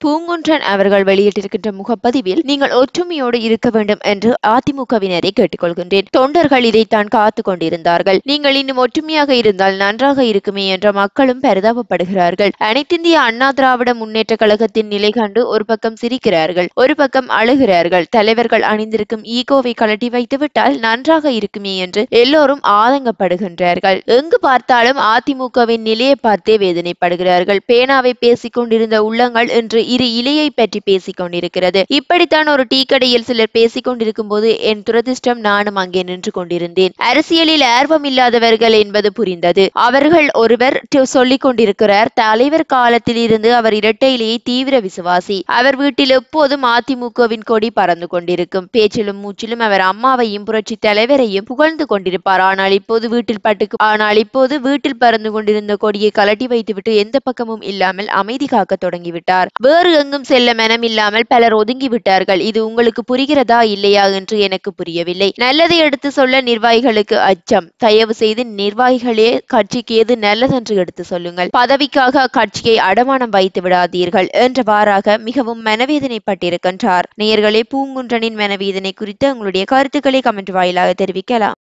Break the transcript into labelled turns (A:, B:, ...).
A: பூங்குன்றன் அவர்கள் வெளியிட்டிருக்கின்ற முகப்பதிவில் நீங்கள் ஒற்றுமையோடு இருக்க வேண்டும் என்று அதிமுகவினரை கேட்டுக்கொள்கின்றேன் தொண்டர்கள் இதைத்தான் காத்து கொண்டிருந்தார்கள் நீங்கள் இன்னும் ஒற்றுமையாக இருந்தால் நன்றாக இருக்குமே என்ற மக்களும் பரிதாபப்படுகிறார்கள் அனைத்திந்திய அண்ணா திராவிட முன்னேற்ற கழகத்தின் நிலை கண்டு ஒரு பக்கம் சிரிக்கிறார்கள் ஒரு பக்கம் அழுகிறார்கள் தலைவர்கள் அணிந்திருக்கும் ஈகோவை கழட்டி வைத்து விட்டால் நன்றாக இருக்குமே என்று எல்லோரும் ஆதங்கப்படுகின்றார்கள் எங்கு பார்த்தாலும் அதிமுகவின் நிலையை பார்த்தே வேதனைப்படுகிறார்கள் பேனாவை பேசிக் கொண்டிருந்த உள்ளங்கள் இன்று இரு இலையை பற்றி பேசிக் கொண்டிருக்கிறது இப்படித்தான் ஒரு டீ கடையில் சிலர் பேசிக் கொண்டிருக்கும் போது என் துரதிர்ஷ்டம் நானும் அங்கே நின்று கொண்டிருந்தேன் அரசியலில் ஆர்வம் இல்லாதவர்கள் என்பது புரிந்தது அவர்கள் ஒருவர் டு- சொல்லிக் கொண்டிருக்கிறார் தலைவர் காலத்தில் இருந்து அவர் இரட்டையிலேயே தீவிர விசுவாசி அவர் வீட்டில் எப்போதும் அதிமுகவின் கொடி பறந்து கொண்டிருக்கும் பேச்சிலும் மூச்சிலும் அவர் அம்மாவையும் புரட்சி தலைவரையும் புகழ்ந்து கொண்டிருப்பார் ஆனால் இப்போது வீட்டில் பட்டுக்கு ஆனால் இப்போது வீட்டில் பறந்து கொண்டிருந்த கொடியை கலட்டி வைத்துவிட்டு எந்த பக்கமும் இல்லாமல் அமைதி காக்க தொடங்கிவிட்டார் வேறு எங்கும் செல்ல மனம் இல்லாமல் பலர் ஒதுங்கி விட்டார்கள் இது உங்களுக்கு புரிகிறதா இல்லையா என்று எனக்கு புரியவில்லை நல்லதை எடுத்து சொல்ல நிர்வாகிகளுக்கு அச்சம் தயவு செய்து நிர்வாகிகளே கட்சிக்கு எது நல்லதென்று எடுத்து சொல்லுங்கள் பதவிக்காக கட்சியை அடமானம் வைத்து விடாதீர்கள் என்றவாறாக மிகவும் மனவேதனைப்பட்டிருக்கின்றார் நேயர்களே பூங்குன்றனின் மனவேதனை குறித்து உங்களுடைய கருத்துக்களை கமெண்ட் வாயிலாக தெரிவிக்கலாம்